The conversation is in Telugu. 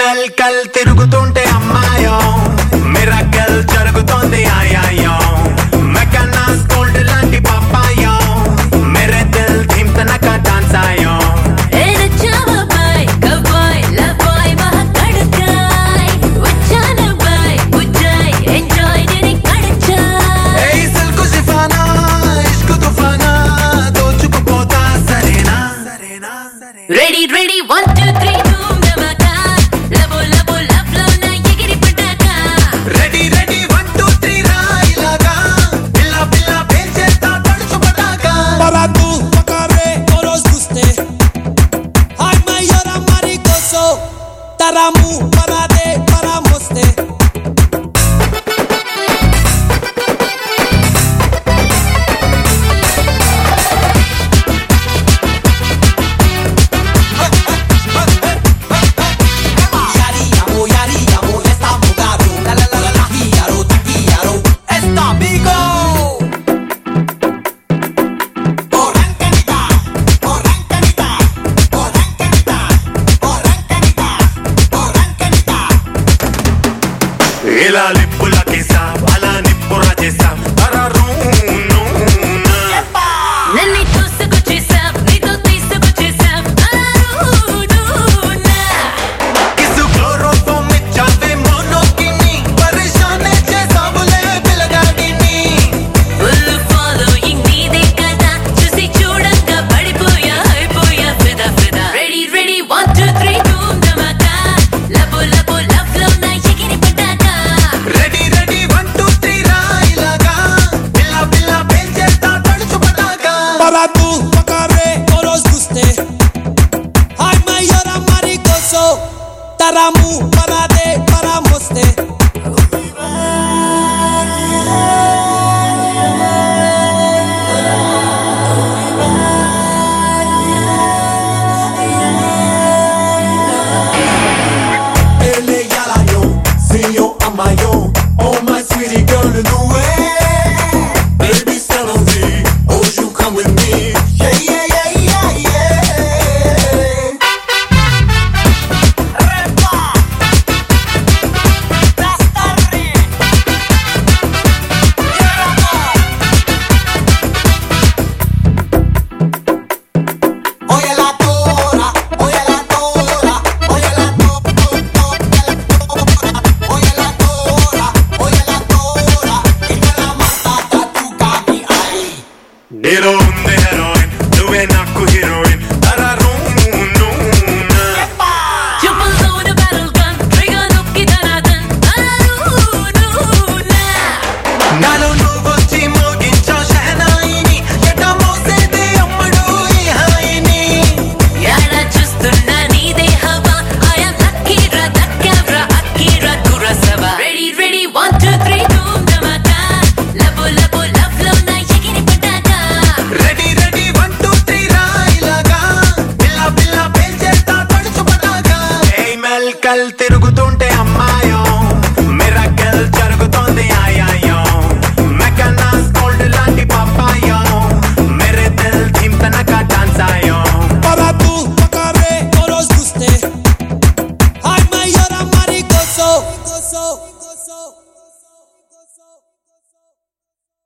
మెల్కల్ తిరుగుతుంటే అమ్మాయో మిరకల్ జరుగుతోంది ఆయాయో మెకనాస్ గోల్డ్ లాంటి పప్పాయో మెరే దిల్ థీమ్ తనక డాన్స్ ఆయో ఏయ్ సిల్కు సిఫానా ఇష్కు తుఫానా దోచుకుపోతా సరేనా సరేనా సరేనా ready ready one two three ధూమ్ ధమాకా లబో లబో లవ్ లో నా ఎగిరి పటాకా ready ready one two three రా ఇలాగా పిల్ల పిల్ల పేల్చేస్తా తడుచు Pataka Para tú, tocaré toros guste. Ay, mayora maricoso. Taramu, para de, para moste. Yari, amo, yari, amo, está mugado. La la la la la, hiyaro, taquillaro. Está Vigo. ఇలా లిప్పులకేసా అలా నిప్పుర చేసా నన్ను చూసుకొచ్చేసా నీతో తీసుకొచ్చేసా అరుడునా కిసు క్లోరోఫామ్ ఇచ్చావే మోనోకిని పరిశానే చేసావులే పిల్లగాడిని ఫుల్ ఫాలోయింగ్ నీదే కదా చూసి చూడంగా పడిపోయా అయిపోయా ఫిదా ఫిదా ready ready one two three ధూమ్ ధమాకా లబో లబో లవ్ లో నా ఎగిరి పటాకా ready ready one two three రా ఇలాగా పిల్ల పిల్ల పేల్చేస్తా తడుచు Pataka Para tú, tocaré toros guste. Ay, mayora maricoso. Taramu, para de, para moste. Ele yalayo, zinyo amayo Oh my sweetie girl, no way Baby, salary, oh you come with me Yeah, yeah, yeah, yeah, yeah Oye la tora, oye la tora, oye la tora, oye la tora, oye la tora, y me la mata tu cami ahí. నీలో ఉంది హెరోయిన్ నువ్వే నాకు హీరోయిన్ చూపులతోనే battle gun, trigger నొక్కి ధనాధన్ అరుడునా నాలో నువ్వొచ్చి మోగించా షహనాయిని ఎట మోసేది అమ్మడు ఈ హాయిని యాడా చూస్తున్నా నీదే హవా ఆయా లక్కీరా దక్కావ్రా Akira Kurosawa ready ready one two three ధూమ్ ధమాకా లబో లబో లవ్ లో నా ఎగిరి పటాకా ready ready one two three రా ఇలాగా పిల్ల పిల్ల పేల్చేస్తా తడుచు పటాకా ఏయ్ మెల్కల్ తిరుగుతుంటే అమ్మాయో